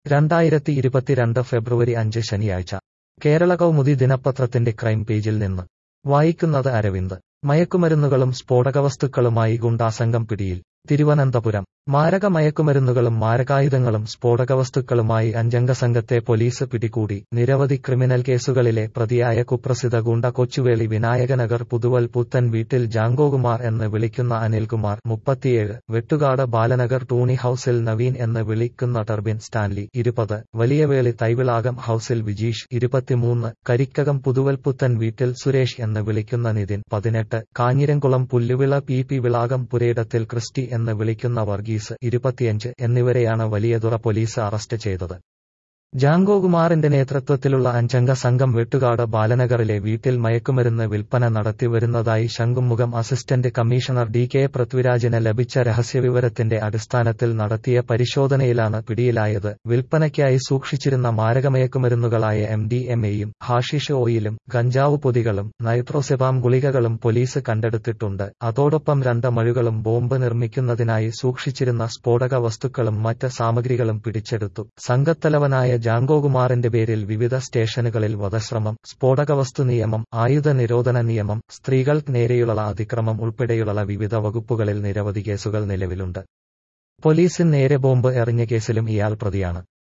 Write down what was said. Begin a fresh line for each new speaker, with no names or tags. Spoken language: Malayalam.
രണ്ടായിരത്തി ഇരുപത്തിരണ്ട് ഫെബ്രുവരി അഞ്ച് ശനിയാഴ്ച കേരള കൗമുദി ദിനപത്രത്തിന്റെ ക്രൈം പേജിൽ നിന്ന് വായിക്കുന്നത് അരവിന്ദ് മയക്കുമരുന്നുകളും സ്ഫോടകവസ്തുക്കളുമായി ഗുണ്ടാസംഘം പിടിയിൽ തിരുവനന്തപുരം മാരക മയക്കുമരുന്നുകളും മാരകായുധങ്ങളും സ്ഫോടകവസ്തുക്കളുമായി അഞ്ചംഗ സംഘത്തെ പോലീസ് പിടികൂടി നിരവധി ക്രിമിനൽ കേസുകളിലെ പ്രതിയായ കുപ്രസിദ്ധ ഗുണ്ട കൊച്ചുവേളി വിനായകനഗർ പുതുവൽ പുത്തൻ വീട്ടിൽ ജാങ്കോകുമാർ എന്ന് വിളിക്കുന്ന അനിൽകുമാർ മുപ്പത്തിയേഴ് വെട്ടുകാട് ബാലനഗർ ടൂണി ഹൌസിൽ നവീൻ എന്ന് വിളിക്കുന്ന ടർബിൻ സ്റ്റാൻലി ഇരുപത് വലിയവേളി തൈവിളാകം ഹൌസിൽ വിജീഷ് ഇരുപത്തിമൂന്ന് കരിക്കകം പുതുവൽ പുത്തൻ വീട്ടിൽ സുരേഷ് എന്ന് വിളിക്കുന്ന നിതിൻ പതിനെട്ട് കാഞ്ഞിരംകുളം പുല്ലുവിള പി പി വിളാകം പുരയിടത്തിൽ ക്രിസ്റ്റി എന്ന് വിളിക്കുന്ന വർഗീസ് ഇരുപത്തിയഞ്ച് എന്നിവരെയാണ് വലിയതുറ പോലീസ് അറസ്റ്റ് ചെയ്തത് ജാങ്കോകുമാറിന്റെ നേതൃത്വത്തിലുള്ള അഞ്ചംഗ സംഘം വെട്ടുകാട് ബാലനഗറിലെ വീട്ടിൽ മയക്കുമരുന്ന് വിൽപ്പന നടത്തിവരുന്നതായി Shankhumukham assistant commissioner D K പൃഥ്വിരാജിന് ലഭിച്ച രഹസ്യവിവരത്തിന്റെ അടിസ്ഥാനത്തിൽ നടത്തിയ പരിശോധനയിലാണ് പിടിയിലായത് വിൽപ്പനയ്ക്കായി സൂക്ഷിച്ചിരുന്ന മാരകമയക്കുമരുന്നുകളായ എം ഡി എം എയും ഹാഷിഷ് ഓയിലും ഗഞ്ചാവ് പൊതികളും നൈട്രോസെബാം ഗുളികകളും പോലീസ് കണ്ടെടുത്തിട്ടുണ്ട് അതോടൊപ്പം രണ്ട് മഴുകളും ബോംബ് നിർമ്മിക്കുന്നതിനായി സൂക്ഷിച്ചിരുന്ന സ്ഫോടക വസ്തുക്കളും മറ്റ് സാമഗ്രികളും പിടിച്ചെടുത്തു സംഘത്തലവനായ ജാങ്കോകുമാറിന്റെ പേരിൽ വിവിധ സ്റ്റേഷനുകളിൽ വധശ്രമം സ്ഫോടകവസ്തു നിയമം ആയുധ നിരോധന നിയമം സ്ത്രീകൾക്ക് നേരെയുള്ള അതിക്രമം ഉൾപ്പെടെയുള്ള വിവിധ വകുപ്പുകളിൽ നിരവധി കേസുകൾ നിലവിലുണ്ട് പോലീസിന് നേരെ ബോംബ് എറിഞ്ഞ കേസിലും ഇയാൾ പ്രതിയാണ്